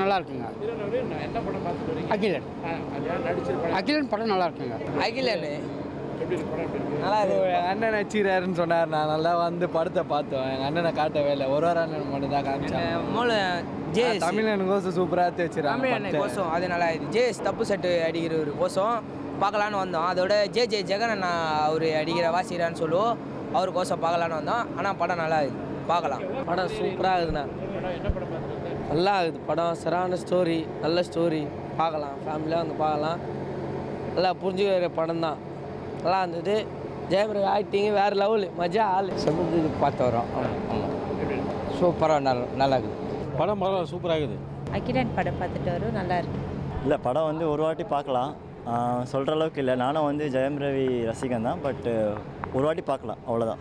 நல்லா இருக்குங்க என்ன படம் பார்த்துட்டு வரீங்க அகிலன் நடிச்சிருப்பாங்க அகிலன் படம் நல்லா இருக்குங்க அகிலன் எப்படி இருக்கு படம் எப்படி இருக்கு நல்லா இருக்கு எங்கள் அண்ணன் நடிச்சுக்கிறாருன்னு சொன்னார் நான் நல்லா வந்து படத்தை பார்த்தோம் எங்கள் அண்ணனை காட்டவே இல்லை ஒரு ஒரு அண்ணன் மட்டும் தான் காமிச்சான் மூல ஜே தமிழன் கோசம் சூப்பராக தமிழ் வச்சுருக்காங்க அண்ணன் கோசம் அது நல்லா இது ஜேஎஸ் தப்பு செட்டு அடிக்கிற ஒரு கோசம் பார்க்கலான்னு வந்தோம் அதோட ஜே ஜே ஜெகன் அண்ணா அவர் அடிக்கிற வாசிக்கிறான்னு சொல்லுவோம் அவர் கோசம் பார்க்கலான்னு வந்தோம் ஆனால் படம் நல்லா இருக்குது பார்க்கலாம் படம் சூப்பராக இருக்குண்ணா என்ன படம் பார்த்துட்டு வந்தேன் நல்லா இருக்குது படம் சரியான ஸ்டோரி நல்ல ஸ்டோரி பார்க்கலாம் ஃபேமிலியாக வந்து பார்க்கலாம் நல்லா புரிஞ்சுக்கிற படம் தான் நல்லா இருந்தது ஜெயபிரக ஆக்டிங்கு வேறு லெவலு மஜா ஆள் சொல்லுறது பார்த்து வரோம் சூப்பராக நல்லா நல்லா இருக்குது படம் பரவாயில்ல சூப்பராக இருக்குது அகிலன் படம் பார்த்துட்டு வரும் நல்லா இருக்கு இல்லை படம் வந்து ஒரு வாட்டி பார்க்கலாம் சொல்கிற அளவுக்கு இல்லை நானும் வந்து ஜெயம் ரவி ரசிகன் தான் பட் ஒரு வாட்டி பார்க்கலாம் அவ்வளோதான்